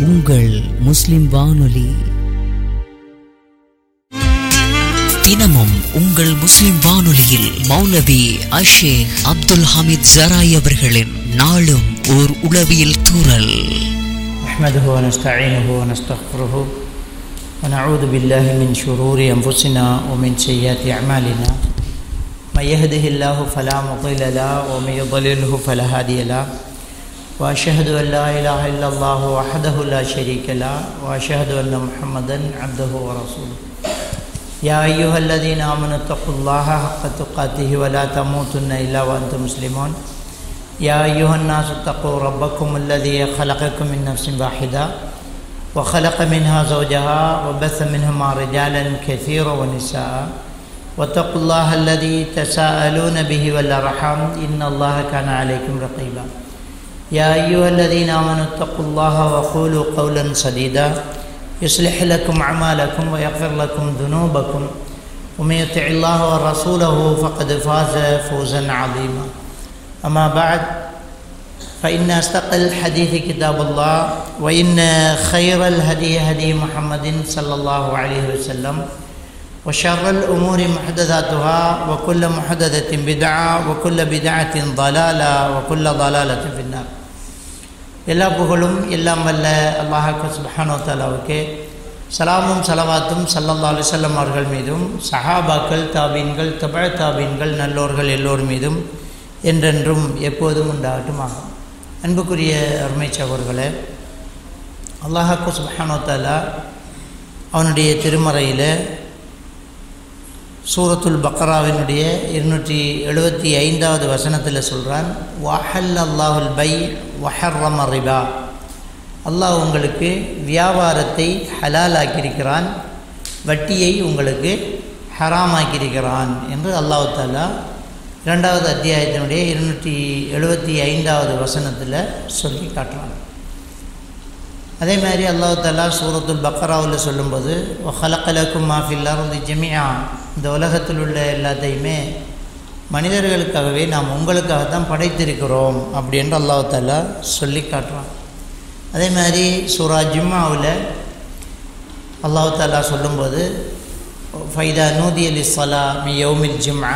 உங்கள் முஸ்லிம் வானொலி தினமும் உங்கள் முஸ்லிம் வானொலியில் மௌலவி அஷேக் அப்துல் ஹமீத் ஜராய் அவர்களின் நாளும் ஓர் உளவியல் தூரல் نحمده ونستعينه ونستغفره ونعوذ بالله من شرور أنفسنا ومن سيئات أعمالنا من يهده الله فلا مضل له ومن يضلله فلا هادي له وأشهد أن لا إله إلا الله وحده لا شريك له وأشهد أن محمدا عبده ورسوله يا أيها الذين آمنوا اتقوا الله حق تقاته ولا تموتن إلا وأنتم مسلمون يا أيها الناس اتقوا ربكم الذي خلقكم من نفس واحدة وخلق منها زوجها وبث منهما رجالا كثيرا ونساء واتقوا الله الذي تساءلون به والأرحام إن الله كان عليكم رقيبا يا أيها الذين آمنوا اتقوا الله وقولوا قولا سديدا يصلح لكم أعمالكم ويغفر لكم ذنوبكم ومن يطع الله ورسوله فقد فاز فوزا عظيما أما بعد فإن أصدق الحديث كتاب الله وإن خير الهدي هدي محمد صلى الله عليه وسلم وشر الأمور محدثاتها وكل محدثة بدعة وكل بدعة ضلالة وكل ضلالة في النار எல்லா புகழும் எல்லாம் வல்ல அல்லாஹாக்கு சுபஹானோ தாலாவுக்கு சலாமும் சலவாத்தும் சல்லல்லா அலுவலம் அவர்கள் மீதும் சஹாபாக்கள் தாபீன்கள் தபழ தாபீன்கள் நல்லோர்கள் எல்லோர் மீதும் என்றென்றும் எப்போதும் உண்டாகட்டுமாக அன்புக்குரிய அருமை சகோர்களே அல்லாஹாக்கு சுபஹானோ தாலா அவனுடைய திருமறையில் சூரத்துல் பக்ராவினுடைய இருநூற்றி எழுபத்தி ஐந்தாவது வசனத்தில் சொல்கிறான் வஹல் அல்லாஹுல் பை வஹர்ரம ரிபா அல்லாஹ் உங்களுக்கு வியாபாரத்தை ஹலால் ஆக்கியிருக்கிறான் வட்டியை உங்களுக்கு ஹராமாக்கியிருக்கிறான் என்று அல்லாஹு தாலா இரண்டாவது அத்தியாயத்தினுடைய இருநூற்றி எழுபத்தி ஐந்தாவது வசனத்தில் சொல்லி காட்டுறான் அதே மாதிரி அல்லாஹு தாலா சூரத்துல் பக்ராவில் சொல்லும்போது ஹலக்கலக்கும் மாஃபில்லாருந்து ஜெமியா இந்த உலகத்தில் உள்ள எல்லாத்தையுமே மனிதர்களுக்காகவே நாம் உங்களுக்காக தான் படைத்திருக்கிறோம் அப்படின்ற அல்லாஹு தாலா சொல்லி காட்டுறான் அதே மாதிரி சூரா ஜிம்மாவில் அல்லாஹு தாலா சொல்லும்போது ஃபைதா நூதி அலி சலா மி யௌமில் ஜிம்மா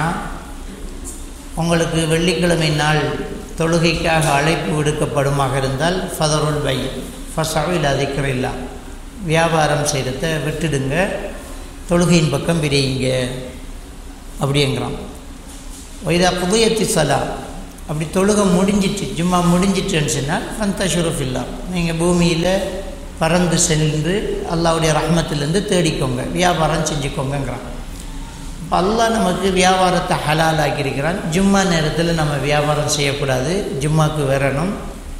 உங்களுக்கு வெள்ளிக்கிழமை நாள் தொழுகைக்காக அழைப்பு விடுக்கப்படுமாக இருந்தால் ஃபதருல் பை ஃபசாவில் அதிக்கரில்லா வியாபாரம் செய்கிறத விட்டுடுங்க தொழுகையின் பக்கம் விரையுங்க அப்படிங்கிறான் வைதா புதையத்தி சலா அப்படி தொழுகை முடிஞ்சிட்டு ஜும்மா முடிஞ்சிட்டுன்னு சொன்னால் ஃபந்த ஷுரஃபில்லா நீங்கள் பூமியில் பறந்து சென்று அல்லாவுடைய ரஹ்மத்திலேருந்து தேடிக்கோங்க வியாபாரம் செஞ்சுக்கோங்கங்கிறான் இப்போ அல்லாஹ் நமக்கு வியாபாரத்தை ஹலால் ஆக்கியிருக்கிறான் ஜும்மா நேரத்தில் நம்ம வியாபாரம் செய்யக்கூடாது ஜும்மாக்கு வரணும்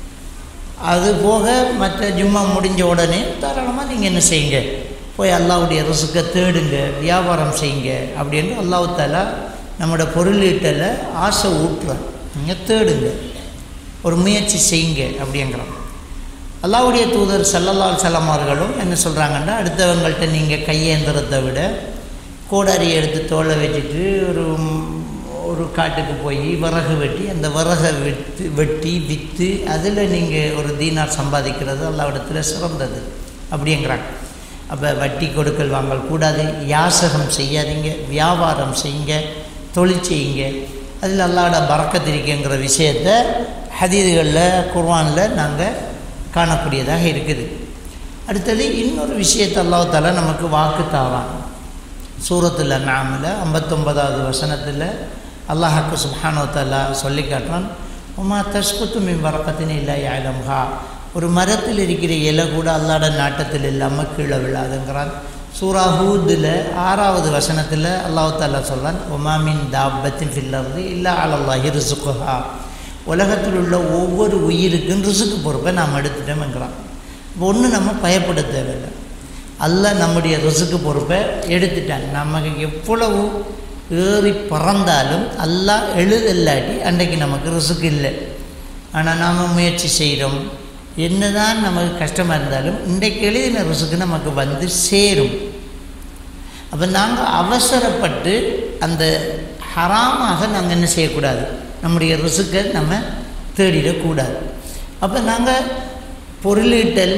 அது போக மற்ற ஜும்மா முடிஞ்ச உடனே தாராளமாக நீங்கள் என்ன செய்யுங்க போய் அல்லாவுடைய ரிசுக்கை தேடுங்க வியாபாரம் செய்யுங்க அப்படின்னு அல்லாஹு தாலா நம்மளோட பொருளீட்டில் ஆசை ஊட்டுறான் நீங்கள் தேடுங்க ஒரு முயற்சி செய்யுங்க அப்படிங்கிறான் அல்லாவுடைய தூதர் சல்லல்லால் சலமார்களும் என்ன சொல்கிறாங்கன்னா அடுத்தவங்கள்ட்ட நீங்கள் கையேந்திரத்தை விட கோடாரி எடுத்து தோலை வச்சுட்டு ஒரு ஒரு காட்டுக்கு போய் விறகு வெட்டி அந்த விறகை விற்று வெட்டி விற்று அதில் நீங்கள் ஒரு தீனார் சம்பாதிக்கிறது அல்லாவிடத்தில் சிறந்தது அப்படிங்கிறாங்க அப்போ வட்டி கொடுக்கல் வாங்கல் கூடாது யாசகம் செய்யாதீங்க வியாபாரம் செய்யுங்க தொழில் செய்யுங்க அதில் அல்லாட பறக்கத்திருக்குங்கிற விஷயத்தை ஹதீதுகளில் குர்வானில் நாங்கள் காணக்கூடியதாக இருக்குது அடுத்தது இன்னொரு விஷயத்தை அல்லாஹால நமக்கு வாக்கு தாவான் சூரத்தில் நாமில் ஐம்பத்தொன்பதாவது வசனத்தில் அல்லாஹாக்கு சுப்ஹானோ தல்லா சொல்லி காட்டுறான் உமா தஸ்குத்து மின் வரக்கத்தின் இல்லை ஆயிலம்ஹா ஒரு மரத்தில் இருக்கிற இலை கூட அல்லாட நாட்டத்தில் இல்லாமல் கீழே விழாதுங்கிறான் சூரா ஹூதில் ஆறாவது வசனத்தில் அல்லாஹு தாலா சொல்கிறான் ஒமாமின் தாபத்தின் ஃபில்லர்து இல்லை அலல்லாஹி ரிசுக்குஹா உலகத்தில் உள்ள ஒவ்வொரு உயிருக்கும் ரிசுக்கு பொறுப்பை நாம் எடுத்துட்டோம்ங்கிறான் ஒன்று நம்ம பயப்பட தேவையில்லை அல்லாஹ் நம்முடைய ரிசுக்கு பொறுப்பை எடுத்துட்டான் நமக்கு எவ்வளவு ஏறி பறந்தாலும் அல்லாஹ் எழுதல்லாட்டி அன்றைக்கு நமக்கு ரிசுக்கு இல்லை ஆனால் நாம் முயற்சி செய்கிறோம் என்னதான் நமக்கு கஷ்டமாக இருந்தாலும் இன்றைக்கு எழுதின ரிசுக்கு நமக்கு வந்து சேரும் அப்போ நாங்கள் அவசரப்பட்டு அந்த ஹராமாக நாங்கள் என்ன செய்யக்கூடாது நம்முடைய ரிசுக்கை நம்ம தேடிடக்கூடாது அப்போ நாங்கள் பொருளீட்டல்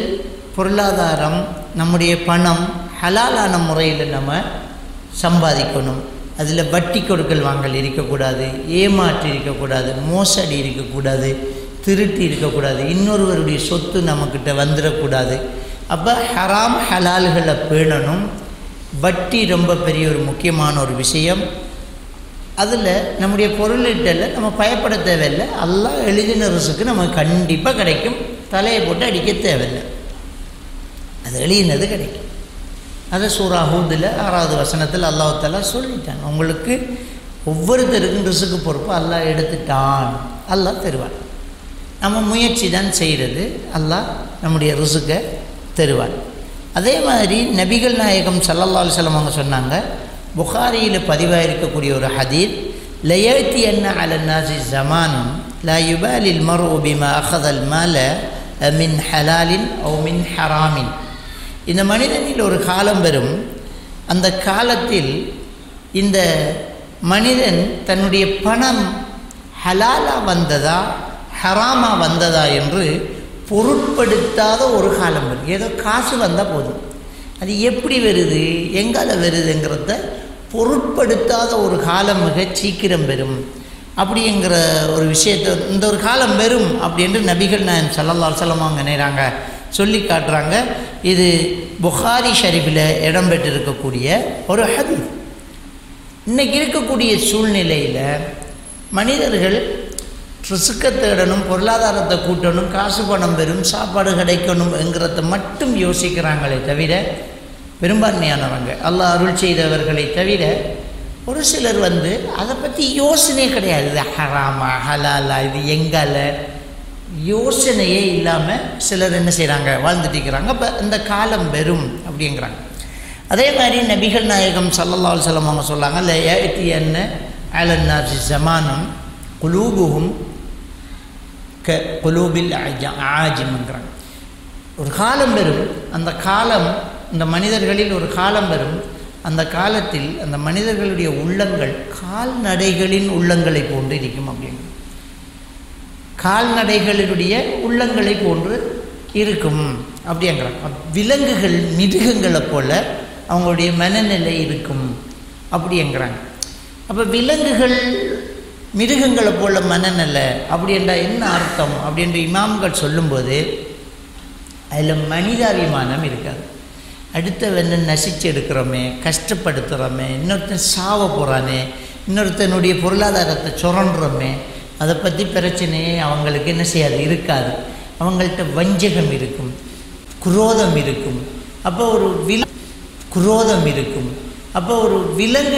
பொருளாதாரம் நம்முடைய பணம் ஹலாலான முறையில் நம்ம சம்பாதிக்கணும் அதில் வட்டி கொடுக்கல் வாங்கல் இருக்கக்கூடாது ஏமாற்று இருக்கக்கூடாது மோசடி இருக்கக்கூடாது திருட்டு இருக்கக்கூடாது இன்னொருவருடைய சொத்து நம்மக்கிட்ட வந்துடக்கூடாது அப்போ ஹராம் ஹலால்களை பேணணும் வட்டி ரொம்ப பெரிய ஒரு முக்கியமான ஒரு விஷயம் அதில் நம்முடைய பொருளீட்டலில் நம்ம பயப்பட தேவையில்லை எல்லாம் எழுதின ரிசுக்கு நமக்கு கண்டிப்பாக கிடைக்கும் தலையை போட்டு அடிக்க தேவையில்லை அது எழுதினது கிடைக்கும் அதை சூரா ஹூதில் ஆறாவது வசனத்தில் அல்லாஹ் தாலா சொல்லிட்டான் உங்களுக்கு ஒவ்வொருத்தருக்கும் ரிசுக்கு பொறுப்பு அல்லாஹ் எடுத்துட்டான் அல்லாஹ் தருவான் நம்ம முயற்சி தான் செய்கிறது அல்லாஹ் நம்முடைய ரிசுக்கை தருவான் அதே மாதிரி நபிகள் நாயகம் சல்லல்லா அலுவலம் அவங்க சொன்னாங்க புகாரியில் பதிவாக இருக்கக்கூடிய ஒரு ஹதீர் லயத்தி என்ன அலன்னாசி ஜமானும் லா யுபாலில் மரு பிமா அஹதல் மால மின் ஹலாலின் ஓ மின் ஹராமின் இந்த மனிதனில் ஒரு காலம் வரும் அந்த காலத்தில் இந்த மனிதன் தன்னுடைய பணம் ஹலாலா வந்ததா ஹராமா வந்ததா என்று பொருட்படுத்தாத ஒரு காலம் வரும் ஏதோ காசு வந்தால் போதும் அது எப்படி வருது எங்கால வருதுங்கிறத பொருட்படுத்தாத ஒரு காலம் மிக சீக்கிரம் வரும் அப்படிங்கிற ஒரு விஷயத்தை இந்த ஒரு காலம் வரும் அப்படின்ட்டு நபிகள் நான் சல்லல்லா செல்லமாங்க நேராங்க சொல்லி காட்டுறாங்க இது புகாரி ஷரீஃபில் இடம்பெற்றிருக்கக்கூடிய ஒரு ஹதீஸ் இன்றைக்கி இருக்கக்கூடிய சூழ்நிலையில் மனிதர்கள் ரிசுக்கை தேடணும் பொருளாதாரத்தை கூட்டணும் காசு பணம் பெறும் சாப்பாடு கிடைக்கணும்ங்கிறத மட்டும் யோசிக்கிறாங்களே தவிர பெரும்பான்மையானவங்க அல்லாஹ் அருள் செய்தவர்களை தவிர ஒரு சிலர் வந்து அதை பற்றி யோசனையே கிடையாது இது ஹராமா ஹலாலா இது எங்கால யோசனையே இல்லாமல் சிலர் என்ன செய்கிறாங்க வாழ்ந்துட்டு இருக்கிறாங்க அப்போ இந்த காலம் வெறும் அப்படிங்கிறாங்க அதே மாதிரி நபிகள் நாயகம் சல்லல்லா அலுவலம் அவங்க சொல்லாங்க இல்லை ஏத்தி என்ன அலன்னாசி ஜமானம் குலூபுகும் க குலூபில் ஆஜிம்ங்கிறாங்க ஒரு காலம் வரும் அந்த காலம் இந்த மனிதர்களில் ஒரு காலம் வரும் அந்த காலத்தில் அந்த மனிதர்களுடைய உள்ளங்கள் கால்நடைகளின் உள்ளங்களை போன்று இருக்கும் அப்படின்னு கால்நடைகளினுடைய உள்ளங்களை போன்று இருக்கும் அப்படிங்கிறாங்க விலங்குகள் மிருகங்களை போல அவங்களுடைய மனநிலை இருக்கும் அப்படிங்கிறாங்க அப்போ விலங்குகள் மிருகங்களை போல மனநிலை அப்படின்றா என்ன அர்த்தம் அப்படின்ற இமாம்கள் சொல்லும்போது அதில் மனிதாபிமானம் இருக்காது அடுத்தவனை நசிச்சு எடுக்கிறோமே கஷ்டப்படுத்துகிறோமே இன்னொருத்தன் சாவ போகிறானே இன்னொருத்தனுடைய பொருளாதாரத்தை சுரண்டுறோமே அதை பற்றி பிரச்சனையே அவங்களுக்கு என்ன செய்யாது இருக்காது அவங்கள்ட்ட வஞ்சகம் இருக்கும் குரோதம் இருக்கும் அப்போ ஒரு வில் குரோதம் இருக்கும் அப்போ ஒரு விலங்கு